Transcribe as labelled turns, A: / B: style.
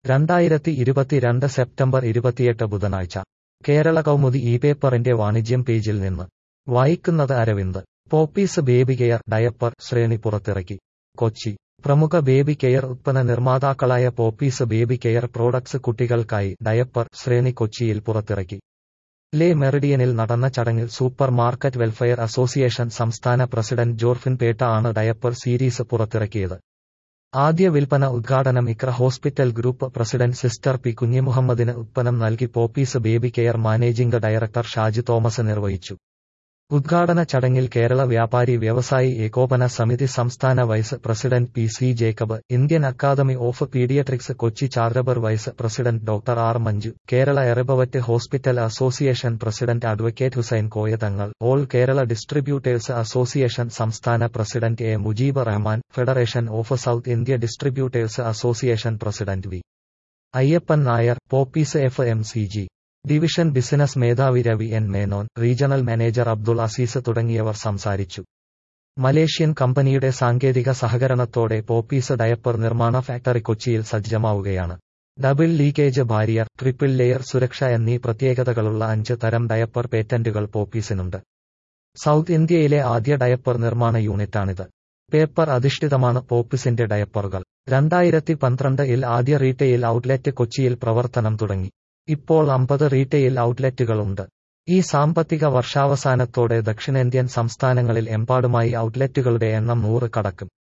A: രണ്ടായിരത്തി ഇരുപത്തിരണ്ട് സെപ്റ്റംബർ ഇരുപത്തിയെട്ട് ബുധനാഴ്ച കേരള കൗമുദി ഈ പേപ്പറിന്റെ വാണിജ്യം പേജിൽ നിന്ന് വായിക്കുന്നത് Aravind Popees baby care diaper ശ്രേണി പുറത്തിറക്കി കൊച്ചി പ്രമുഖ ബേബി കെയർ ഉത്പന്ന നിർമ്മാതാക്കളായ പോപ്പീസ് ബേബി കെയർ പ്രോഡക്ട്സ് കുട്ടികൾക്കായി ഡയപ്പർ ശ്രേണി കൊച്ചിയിൽ പുറത്തിറക്കി ലേ മെറിഡിയനിൽ നടന്ന ചടങ്ങിൽ സൂപ്പർ മാർക്കറ്റ് വെൽഫെയർ അസോസിയേഷൻ സംസ്ഥാന പ്രസിഡന്റ് ജോർഫിൻ പേട്ട ആണ് ഡയപ്പർ സീരീസ് പുറത്തിറക്കിയത് ആദ്യ വിൽപ്പന ഉദ്ഘാടനം Iqra hospital group president sister P കുഞ്ഞിമുഹമ്മദിന് ഉത്പന്നം നൽകി Popees baby care managing director Shaji Thomas നിർവഹിച്ചു ഉദ്ഘാടന ചടങ്ങിൽ കേരള വ്യാപാരി വ്യവസായി ഏകോപന സമിതി സംസ്ഥാന vice president P C Jacob Indian academy of pediatrics Kochi chapter vice president doctor R Manju Kerala എറബവറ്റ് hospital association president advocate Hussain Koyathangal all Kerala distributors association സംസ്ഥാന president A Mujeeb Rahman federation of South India distributors association president V Ayyappan Nair Popees F M C G division business മേധാവി Ravi N Menon regional manager Abdul Azeez തുടങ്ങിയവർ സംസാരിച്ചു Malaysian കമ്പനിയുടെ സാങ്കേതിക സഹകരണത്തോടെ Popees diaper നിർമ്മാണ factory കൊച്ചിയിൽ സജ്ജമാവുകയാണ് double leakage barrier triple layer സുരക്ഷ എന്നീ പ്രത്യേകതകളുള്ള അഞ്ച് തരം ഡയപ്പർ പേറ്റന്റുകൾ പോപ്പീസിനുണ്ട് സൗത്ത് ഇന്ത്യയിലെ ആദ്യ ഡയപ്പർ നിർമ്മാണ യൂണിറ്റാണിത് പേപ്പർ അധിഷ്ഠിതമാണ് പോപ്പീസിന്റെ ഡയപ്പറുകൾ രണ്ടായിരത്തി പന്ത്രണ്ട് ഇൽ ആദ്യ റീറ്റെയിൽ ഔട്ട്ലെറ്റ് കൊച്ചിയിൽ പ്രവർത്തനം തുടങ്ങി ഇപ്പോൾ അമ്പത് റീറ്റെയിൽ ഔട്ട്ലെറ്റുകളുണ്ട് ഈ സാമ്പത്തിക വർഷാവസാനത്തോടെ ദക്ഷിണേന്ത്യൻ സംസ്ഥാനങ്ങളിൽ എമ്പാടുമായി ഔട്ട്ലെറ്റുകളുടെ എണ്ണം നൂറ് കടക്കും